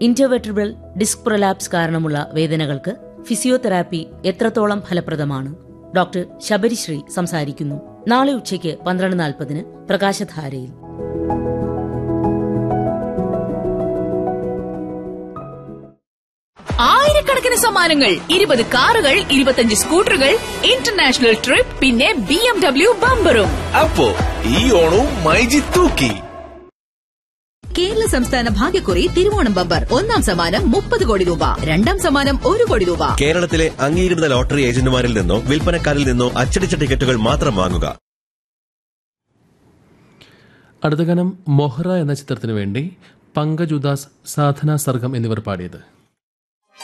ഇന്റർവെട്രിബിൾ disc prolapse കാരണമുള്ള വേദനകൾക്ക് physiotherapy എത്രത്തോളം ഫലപ്രദമാണ് ഡോക്ടർ ശബരിശ്രീ സംസാരിക്കുന്നു നാളെ ഉച്ചയ്ക്ക് പന്ത്രണ്ട് നാൽപ്പതിന് പ്രകാശധാരയിൽ ആയിരക്കണക്കിന് സമ്മാനങ്ങൾ ഇരുപത് കാറുകൾ ഇരുപത്തഞ്ച് സ്കൂട്ടറുകൾ ഇന്റർനാഷണൽ ട്രിപ്പ് പിന്നെ ബി എം ഡബ്ല്യു ബമ്പറും അപ്പോ ഈ ഓണവും മൈജി തൂക്കി കേരള സംസ്ഥാന ഭാഗ്യക്കുറി തിരുവോണം ബമ്പർ ഒന്നാം സമ്മാനം മുപ്പത് കോടി രൂപ രണ്ടാം സമ്മാനം ഒരു കോടി രൂപ കേരളത്തിലെ അംഗീകൃത ലോട്ടറി ഏജന്റുമാരിൽ നിന്നോ വിൽപ്പനക്കാരിൽ നിന്നോ അച്ചടിച്ച ടിക്കറ്റുകൾ മാത്രം വാങ്ങുക അടുത്ത ഗാനം മൊഹറ എന്ന ചിത്രത്തിനു വേണ്ടി പങ്കജ് ഉദാസ് സാധന സർഗം എന്നിവർ പാടിയത്